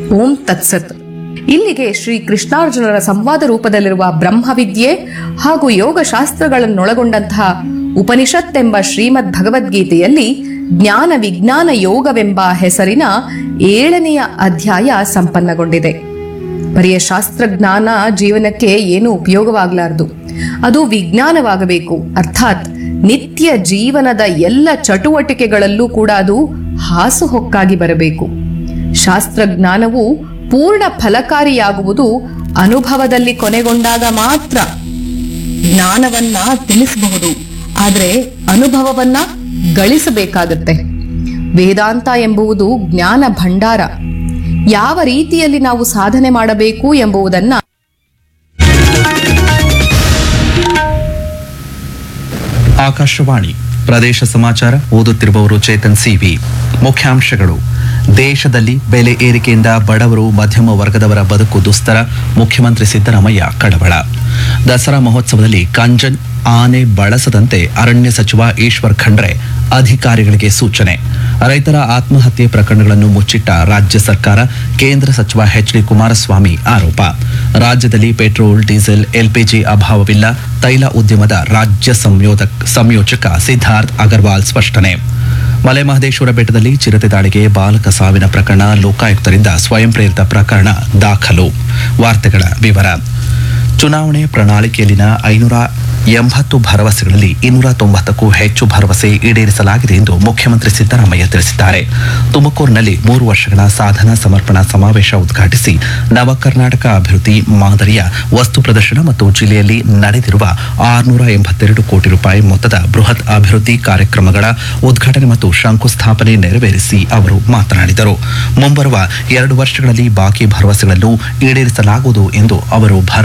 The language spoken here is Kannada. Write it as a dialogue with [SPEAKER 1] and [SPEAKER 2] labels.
[SPEAKER 1] ಓಂ ತತ್ಸತ್ ಇಲ್ಲಿಗೆ ಶ್ರೀ ಕೃಷ್ಣಾರ್ಜುನರ ಸಂವಾದ ರೂಪದಲ್ಲಿರುವ ಬ್ರಹ್ಮವಿದ್ಯೆ ಹಾಗೂ ಯೋಗಶಾಸ್ತ್ರಗಳನ್ನೊಳಗೊಂಡಂತಹ ಉಪನಿಷತ್ ಎಂಬ ಶ್ರೀಮದ್ ಭಗವದ್ಗೀತೆಯಲ್ಲಿ ಜ್ಞಾನ ವಿಜ್ಞಾನ ಯೋಗವೆಂಬ ಹೆಸರಿನ ಏಳನೆಯ ಅಧ್ಯಾಯ ಸಂಪನ್ನಗೊಂಡಿದೆ ಬರೆಯ ಶಾಸ್ತ್ರಜ್ಞಾನ ಜೀವನಕ್ಕೆ ಏನು ಉಪಯೋಗವಾಗಲಾರದು ಅದು ವಿಜ್ಞಾನವಾಗಬೇಕು ಅರ್ಥಾತ್ ನಿತ್ಯ ಜೀವನದ ಎಲ್ಲ ಚಟುವಟಿಕೆಗಳಲ್ಲೂ ಕೂಡ ಅದು ಹಾಸುಹೊಕ್ಕಾಗಿ ಬರಬೇಕು ಶಾಸ್ತ್ರಜ್ಞಾನವು ಪೂರ್ಣ ಫಲಕಾರಿಯಾಗುವುದು ಅನುಭವದಲ್ಲಿ ಕೊನೆಗೊಂಡಾಗ ಮಾತ್ರ ಜ್ಞಾನವನ್ನ ತಿಳಿಸಬಹುದು ಆದರೆ ಅನುಭವವನ್ನ ಗಳಿಸಬೇಕಾಗತ್ತೆ ವೇದಾಂತ ಎಂಬುವುದು ಜ್ಞಾನ ಭಂಡಾರ ಯಾವ ರೀತಿಯಲ್ಲಿ ನಾವು ಸಾಧನೆ ಮಾಡಬೇಕು ಎಂಬುದನ್ನ
[SPEAKER 2] ಆಕಾಶವಾಣಿ ಪ್ರದೇಶ ಸಮಾಚಾರ ಓದುತ್ತಿರುವವರು ಚೇತನ್ ಸಿವಿ ಮುಖ್ಯಾಂಶಗಳು ದೇಶದಲ್ಲಿ ಬೆಲೆ ಏರಿಕೆಯಿಂದ ಬಡವರು ಮಧ್ಯಮ ವರ್ಗದವರ ಬದುಕು ದುಸ್ತರ ಮುಖ್ಯಮಂತ್ರಿ ಸಿದ್ದರಾಮಯ್ಯ ಕಳವಳ ದಸರಾ ಮಹೋತ್ಸವದಲ್ಲಿ ಕಂಜನ್ ಆನೆ ಬಳಸದಂತೆ ಅರಣ್ಯ ಸಚಿವ ಈಶ್ವರ್ ಖಂಡ್ರೆ ಅಧಿಕಾರಿಗಳಿಗೆ ಸೂಚನೆ ರೈತರ ಆತ್ಮಹತ್ಯೆ ಪ್ರಕರಣಗಳನ್ನು ಮುಚ್ಚಿಟ್ಟ ರಾಜ್ಯ ಸರ್ಕಾರ ಕೇಂದ್ರ ಸಚಿವ ಎಚ್ ಡಿ ಕುಮಾರಸ್ವಾಮಿ ಆರೋಪ ರಾಜ್ಯದಲ್ಲಿ ಪೆಟ್ರೋಲ್ ಡೀಸೆಲ್ ಎಲ್ಪಿಜಿ ಅಭಾವವಿಲ್ಲ ತೈಲ ಉದ್ಯಮದ ರಾಜ್ಯ ಸಂಯೋದಕ್ ಸಂಯೋಜಕ ಸಿದ್ಧಾರ್ಥ್ ಅಗರ್ವಾಲ್ ಸ್ಪಷ್ಟನೆ ಮಲೆ ಮಹದೇಶ್ವರ ಬೆಟ್ಟದಲ್ಲಿ ಚಿರತೆ ದಾಳಿಗೆ ಬಾಲಕ ಸಾವಿನ ಪ್ರಕರಣ ಲೋಕಾಯುಕ್ತರಿಂದ ಸ್ವಯಂ ಪ್ರೇರಿತ ಪ್ರಕರಣ ದಾಖಲು ವಾರ್ತೆಗಳ ವಿವರ ಚುನಾವಣೆ ಪ್ರಣಾಳಿಕೆಯಲ್ಲಿನ ಐನೂರ ಎಂಬತ್ತು ಭರವಸೆಗಳಲ್ಲಿ ಇನ್ನೂರ ತೊಂಬತ್ತಕ್ಕೂ ಹೆಚ್ಚು ಭರವಸೆ ಈಡೇರಿಸಲಾಗಿದೆ ಎಂದು ಮುಖ್ಯಮಂತ್ರಿ ಸಿದ್ದರಾಮಯ್ಯ ತಿಳಿಸಿದ್ದಾರೆ ತುಮಕೂರಿನಲ್ಲಿ ಮೂರು ವರ್ಷಗಳ ಸಾಧನಾ ಸಮರ್ಪಣಾ ಸಮಾವೇಶ ಉದ್ಘಾಟಿಸಿ ನವ ಕರ್ನಾಟಕ ಅಭಿವೃದ್ಧಿ ಮಾದರಿಯ ವಸ್ತು ಪ್ರದರ್ಶನ ಮತ್ತು ಜಿಲ್ಲೆಯಲ್ಲಿ ನಡೆದಿರುವ ಆರುನೂರ ಎಂಬತ್ತೆರಡು ಕೋಟಿ ರೂಪಾಯಿ ಮೊತ್ತದ ಬೃಹತ್ ಅಭಿವೃದ್ಧಿ ಕಾರ್ಯಕ್ರಮಗಳ ಉದ್ಘಾಟನೆ ಮತ್ತು ಶಂಕುಸ್ಥಾಪನೆ ನೆರವೇರಿಸಿ ಅವರು ಮಾತನಾಡಿದರು ಮುಂಬರುವ ಎರಡು ವರ್ಷಗಳಲ್ಲಿ ಬಾಕಿ ಭರವಸೆಗಳನ್ನು ಈಡೇರಿಸಲಾಗುವುದು ಎಂದು ಅವರು ಭರವಸೆ